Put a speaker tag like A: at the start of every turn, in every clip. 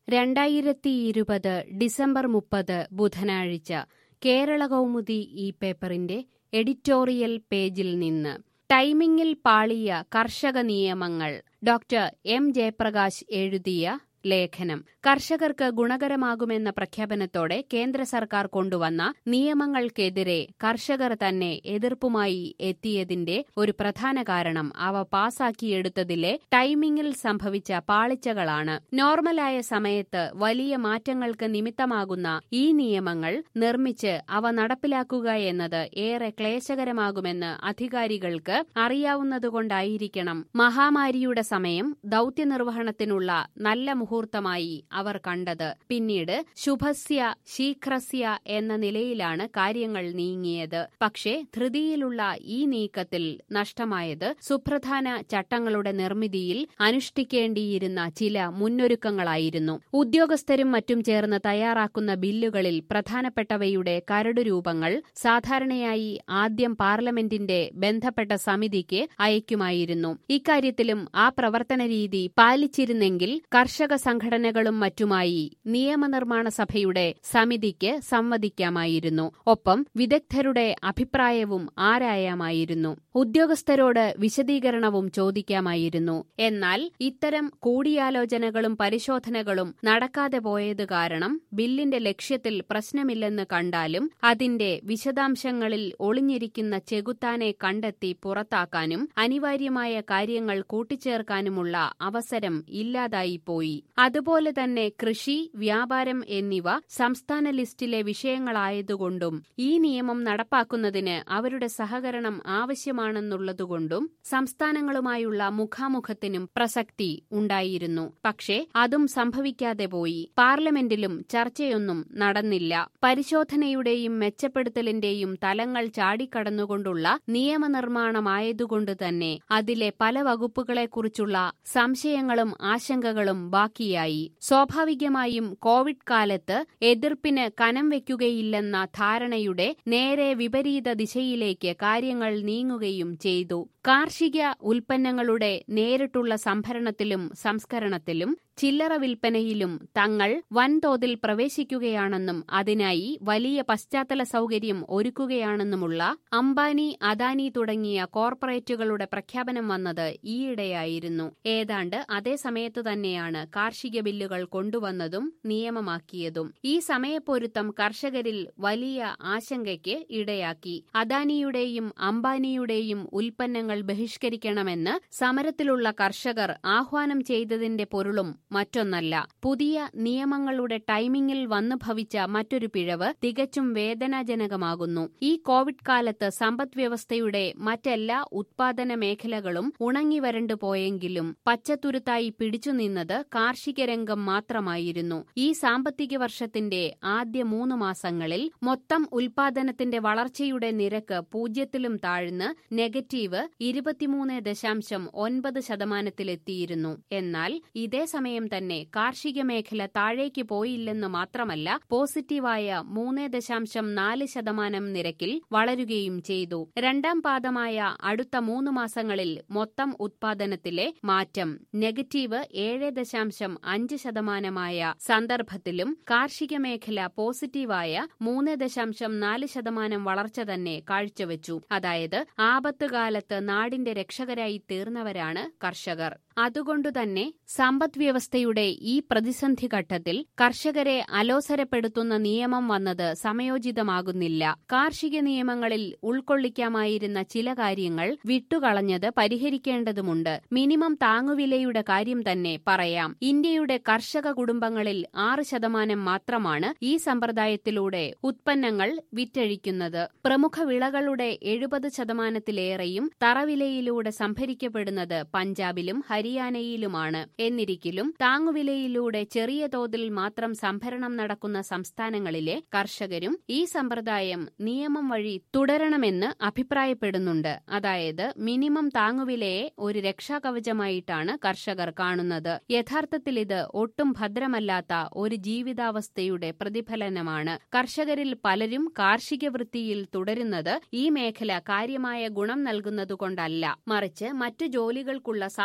A: രണ്ടായിരത്തി ഇരുപത് ഡിസംബർ മുപ്പത് ബുധനാഴ്ച കേരള കൗമുദി ഈ പേപ്പറിന്റെ എഡിറ്റോറിയൽ പേജിൽ നിന്ന് ടൈമിംഗിൽ പാളിയ കർഷക നിയമങ്ങൾ ഡോക്ടർ എം ജയപ്രകാശ് എഴുതിയ ലേഖനം കർഷകർക്ക് ഗുണകരമാകുമെന്ന പ്രഖ്യാപനത്തോടെ കേന്ദ്ര സർക്കാർ കൊണ്ടുവന്ന നിയമങ്ങൾക്കെതിരെ കർഷകർ തന്നെ എതിർപ്പുമായി എത്തിയതിന്റെ ഒരു പ്രധാന കാരണം അവ പാസാക്കിയെടുത്തതിലെ ടൈമിംഗിൽ സംഭവിച്ച പാളിച്ചകളാണ് നോർമലായ സമയത്ത് വലിയ മാറ്റങ്ങൾക്ക് നിമിത്തമാകുന്ന ഈ നിയമങ്ങൾ നിർമ്മിച്ച് അവ നടപ്പിലാക്കുക എന്നത് ഏറെ ക്ലേശകരമാകുമെന്ന് അധികാരികൾക്ക് അറിയാവുന്നതുകൊണ്ടായിരിക്കണം മഹാമാരിയുടെ സമയം ദൌത്യനിർവഹണത്തിനുള്ള നല്ല മുഹൂർത്തമായി അവർ കണ്ടത് പിന്നീട് ശുഭസ്യ ശീഘ്രസ്യ എന്ന നിലയിലാണ് കാര്യങ്ങൾ നീങ്ങിയത് പക്ഷേ ധൃതിയിലുള്ള ഈ നീക്കത്തിൽ നഷ്ടമായത് സുപ്രധാന ചട്ടങ്ങളുടെ നിർമ്മിതിയിൽ അനുഷ്ഠിക്കേണ്ടിയിരുന്ന ചില മുന്നൊരുക്കങ്ങളായിരുന്നു ഉദ്യോഗസ്ഥരും മറ്റും ചേർന്ന് തയ്യാറാക്കുന്ന ബില്ലുകളിൽ പ്രധാനപ്പെട്ടവയുടെ കരടുരൂപങ്ങൾ സാധാരണയായി ആദ്യം പാർലമെന്റിന്റെ ബന്ധപ്പെട്ട സമിതിക്ക് അയക്കുമായിരുന്നു ഇക്കാര്യത്തിലും ആ പ്രവർത്തന രീതി പാലിച്ചിരുന്നെങ്കിൽ കർഷക സംഘടനകളും മറ്റുമായി നിയമനിർമ്മാണ സഭയുടെ സമിതിക്ക് സംവദിക്കാമായിരുന്നു ഒപ്പം വിദഗ്ധരുടെ അഭിപ്രായവും ആരായാമായിരുന്നു ഉദ്യോഗസ്ഥരോട് വിശദീകരണവും ചോദിക്കാമായിരുന്നു എന്നാൽ ഇത്തരം കൂടിയാലോചനകളും പരിശോധനകളും നടക്കാതെ പോയത് കാരണം ബില്ലിന്റെ ലക്ഷ്യത്തിൽ പ്രശ്നമില്ലെന്ന് കണ്ടാലും അതിന്റെ വിശദാംശങ്ങളിൽ ഒളിഞ്ഞിരിക്കുന്ന ചെകുത്താനെ കണ്ടെത്തി പുറത്താക്കാനും അനിവാര്യമായ കാര്യങ്ങൾ കൂട്ടിച്ചേർക്കാനുമുള്ള അവസരം ഇല്ലാതായിപ്പോയി അതുപോലെ തന്നെ കൃഷി വ്യാപാരം എന്നിവ സംസ്ഥാന ലിസ്റ്റിലെ വിഷയങ്ങളായതുകൊണ്ടും ഈ നിയമം നടപ്പാക്കുന്നതിന് അവരുടെ സഹകരണം ആവശ്യമാണെന്നുള്ളതുകൊണ്ടും സംസ്ഥാനങ്ങളുമായുള്ള മുഖാമുഖത്തിനും പ്രസക്തി ഉണ്ടായിരുന്നു പക്ഷേ അതും സംഭവിക്കാതെ പോയി പാർലമെന്റിലും ചർച്ചയൊന്നും നടന്നില്ല പരിശോധനയുടെയും മെച്ചപ്പെടുത്തലിന്റെയും തലങ്ങൾ ചാടിക്കടന്നുകൊണ്ടുള്ള നിയമനിർമ്മാണമായതുകൊണ്ട് തന്നെ അതിലെ പല വകുപ്പുകളെക്കുറിച്ചുള്ള സംശയങ്ങളും ആശങ്കകളും ബാക്കിയായി സ്വാഭാവികമായും കോവിഡ് കാലത്ത് എതിർപ്പിന് കനം വയ്ക്കുകയില്ലെന്ന ധാരണയുടെ നേരെ വിപരീത ദിശയിലേക്ക് കാര്യങ്ങൾ നീങ്ങുകയും ചെയ്തു കാർഷിക ഉൽപ്പന്നങ്ങളുടെ നേരിട്ടുള്ള സംഭരണത്തിലും സംസ്കരണത്തിലും ചില്ലറ വിൽപ്പനയിലും തങ്ങൾ വൻതോതിൽ പ്രവേശിക്കുകയാണെന്നും അതിനായി വലിയ പശ്ചാത്തല സൗകര്യം ഒരുക്കുകയാണെന്നുമുള്ള അംബാനി അദാനി തുടങ്ങിയ കോർപ്പറേറ്റുകളുടെ പ്രഖ്യാപനം വന്നത് ഈയിടെയായിരുന്നു ഏതാണ്ട് അതേ സമയത്തു തന്നെയാണ് കാർഷിക ബില്ലുകൾ കൊണ്ടുവന്നതും നിയമമാക്കിയതും ഈ സമയപ്പൊരുത്തം കർഷകരിൽ വലിയ ആശങ്കയ്ക്ക് ഇടയാക്കി അദാനിയുടെയും അംബാനിയുടെയും ഉൽപ്പന്നങ്ങൾ ബഹിഷ്കരിക്കണമെന്ന് സമരത്തിലുള്ള കർഷകർ ആഹ്വാനം ചെയ്തതിന്റെ പൊരുളും മറ്റൊന്നല്ല പുതിയ നിയമങ്ങളുടെ ടൈമിംഗിൽ വന്നു ഭവിച്ച മറ്റൊരു പിഴവ് തികച്ചും വേദനാജനകമാകുന്നു ഈ കോവിഡ് കാലത്ത് സമ്പദ് വ്യവസ്ഥയുടെ മറ്റെല്ലാ ഉത്പാദന മേഖലകളും ഉണങ്ങിവരണ്ടു പോയെങ്കിലും പച്ചത്തുരുത്തായി പിടിച്ചുനിന്നത് കാർഷിക രംഗം മാത്രമായിരുന്നു ഈ സാമ്പത്തിക വർഷത്തിന്റെ ആദ്യ മൂന്ന് മാസങ്ങളിൽ മൊത്തം ഉൽപാദനത്തിന്റെ വളർച്ചയുടെ നിരക്ക് പൂജ്യത്തിലും താഴ്ന്ന് നെഗറ്റീവ് ഇരുപത്തിമൂന്ന് ദശാംശം ഒൻപത് ശതമാനത്തിലെത്തിയിരുന്നു എന്നാൽ ഇതേ സമയം തന്നെ കാർഷിക മേഖല താഴേക്ക് പോയില്ലെന്ന് മാത്രമല്ല പോസിറ്റീവായ മൂന്ന് ദശാംശം നാല് ശതമാനം നിരക്കിൽ വളരുകയും ചെയ്തു രണ്ടാം പാദമായ അടുത്ത മൂന്ന് മാസങ്ങളിൽ മൊത്തം ഉത്പാദനത്തിലെ മാറ്റം നെഗറ്റീവ് ഏഴ് ദശാംശം അഞ്ച് ശതമാനമായ സന്ദർഭത്തിലും കാർഷിക മേഖല പോസിറ്റീവായ മൂന്ന് ദശാംശം നാല് ശതമാനം വളർച്ച തന്നെ കാഴ്ചവെച്ചു അതായത് ആപത്ത് കാലത്ത് നാടിന്റെ രക്ഷകരായി തീർന്നവരാണ് കർഷകർ അതുകൊണ്ടുതന്നെ സമ്പദ് വ്യവസ്ഥയുടെ ഈ പ്രതിസന്ധി ഘട്ടത്തിൽ കർഷകരെ അലോസരപ്പെടുത്തുന്ന നിയമം വന്നത് സമയോചിതമാകുന്നില്ല കാർഷിക നിയമങ്ങളിൽ ഉൾക്കൊള്ളിക്കാമായിരുന്ന ചില കാര്യങ്ങൾ വിട്ടുകളഞ്ഞത് പരിഹരിക്കേണ്ടതുമുണ്ട് മിനിമം താങ്ങുവിലയുടെ കാര്യം തന്നെ പറയാം ഇന്ത്യയുടെ കർഷക കുടുംബങ്ങളിൽ ആറ് ശതമാനം മാത്രമാണ് ഈ സമ്പ്രദായത്തിലൂടെ ഉത്പന്നങ്ങൾ വിറ്റഴിക്കുന്നത് പ്രമുഖ വിളകളുടെ എഴുപത് ശതമാനത്തിലേറെയും തറവിലയിലൂടെ സംഭരിക്കപ്പെടുന്നത് പഞ്ചാബിലും ഹരിയാനയിലുമാണ് എന്നിരിക്കലും താങ്ങുവിലയിലൂടെ ചെറിയ തോതിൽ മാത്രം സംഭരണം നടക്കുന്ന സംസ്ഥാനങ്ങളിലെ കർഷകരും ഈ സമ്പ്രദായം നിയമം വഴി തുടരണമെന്ന് അഭിപ്രായപ്പെടുന്നുണ്ട് അതായത് മിനിമം താങ്ങുവിലയെ ഒരു രക്ഷാകവചമായിട്ടാണ് കർഷകർ കാണുന്നത് യഥാർത്ഥത്തിൽ ഇത് ഒട്ടും ഭദ്രമല്ലാത്ത ഒരു ജീവിതാവസ്ഥയുടെ പ്രതിഫലനമാണ് കർഷകരിൽ പലരും കാർഷിക വൃത്തിയിൽ തുടരുന്നത് ഈ മേഖല കാര്യമായ ഗുണം നൽകുന്നതുകൊണ്ടല്ല മറിച്ച് മറ്റു ജോലികൾക്കുള്ള സാഹചര്യം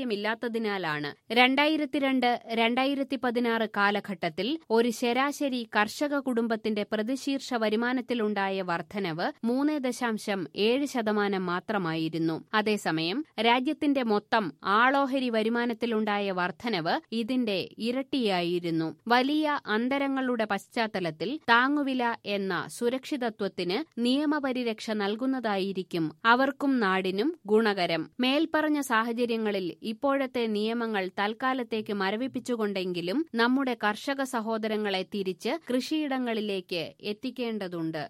A: ആദായമില്ലാത്തതിനാലാണ് രണ്ടായിരത്തി രണ്ട് രണ്ടായിരത്തി പതിനാറ് കാലഘട്ടത്തിൽ ഒരു ശരാശരി കർഷക കുടുംബത്തിന്റെ പ്രതിശീർഷ വരുമാനത്തിലുണ്ടായ വർധനവ് മൂന്ന് ദശാംശം ഏഴ് ശതമാനം മാത്രമായിരുന്നു അതേസമയം രാജ്യത്തിന്റെ മൊത്തം ആളോഹരി വരുമാനത്തിലുണ്ടായ വർധനവ് ഇതിന്റെ ഇരട്ടിയായിരുന്നു വലിയ അന്തരങ്ങളുടെ പശ്ചാത്തലത്തിൽ താങ്ങുവില എന്ന സുരക്ഷിതത്വത്തിന് നിയമപരിരക്ഷ നൽകുന്നതായിരിക്കും അവർക്കും നാടിനും ഗുണകരം മേൽപ്പറഞ്ഞ സാഹചര്യങ്ങളിൽ ഇപ്പോഴത്തെ നിയമങ്ങൾ തൽക്കാലത്തേക്ക് മരവിപ്പിച്ചുകൊണ്ടെങ്കിലും നമ്മുടെ കർഷക സഹോദരങ്ങളെ തിരിച്ച് കൃഷിയിടങ്ങളിലേക്ക് എത്തിക്കേണ്ടതുണ്ട്